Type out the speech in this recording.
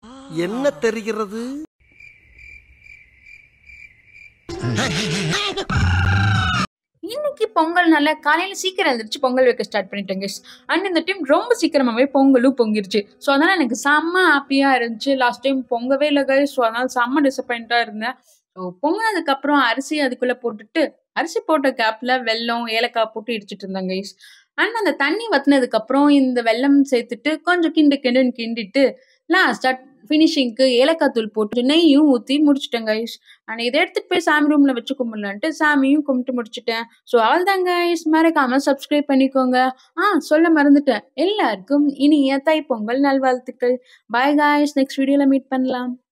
என்ன தெரிகிறது இன்னைக்கு பொங்கல் நாள காலையில சீக்கிரம் எழுந்திரிச்சு பொங்கல் வைக்க ஸ்டார்ட் பண்ணிட்டேன் guys. அண்ட் இந்த டைம் ரொம்ப சீக்கிரமாவே பொங்கலும் பொங்கிருச்சு ஸோ அதனால எனக்கு செம்ம ஹாப்பியா இருந்துச்சு லாஸ்ட் டைம் பொங்கவே இல்லை guys. ஸோ அதனால செம்ம டிசப்பாயிண்டா இருந்தேன் ஸோ பொங்கினதுக்கு அப்புறம் அரிசி அதுக்குள்ள போட்டுட்டு அரிசி போட்ட கேப்ல வெல்லம் ஏலக்காய் போட்டு இடிச்சிட்டு இருந்தேன் கைஸ் அண்ட் அந்த தண்ணி வத்தினதுக்கு அப்புறம் இந்த வெல்லம் சேர்த்துட்டு கொஞ்சம் கிண்டு கிண்டுன்னு கிண்டிட்டு லாஸ்டா ஃபினிஷிங்க்கு ஏலக்காய் தூள் போட்டு நெய்யும் ஊற்றி முடிச்சிட்டேன் கைஸ் அண்ட் இதை எடுத்துட்டு போய் சாமி ரூம்ல வச்சு கும்பிடலான்ட்டு சாமியும் கும்பிட்டு முடிச்சிட்டேன் ஸோ அவ்வளோதான் கைஸ் மறக்காம சப்ஸ்கிரைப் பண்ணிக்கோங்க ஆ சொல்ல மறந்துட்டேன் எல்லாருக்கும் இனிய தை பொங்கல் நல்வாழ்த்துக்கள் பாய் காய்ஸ் நெக்ஸ்ட் வீடியோல மீட் பண்ணலாம்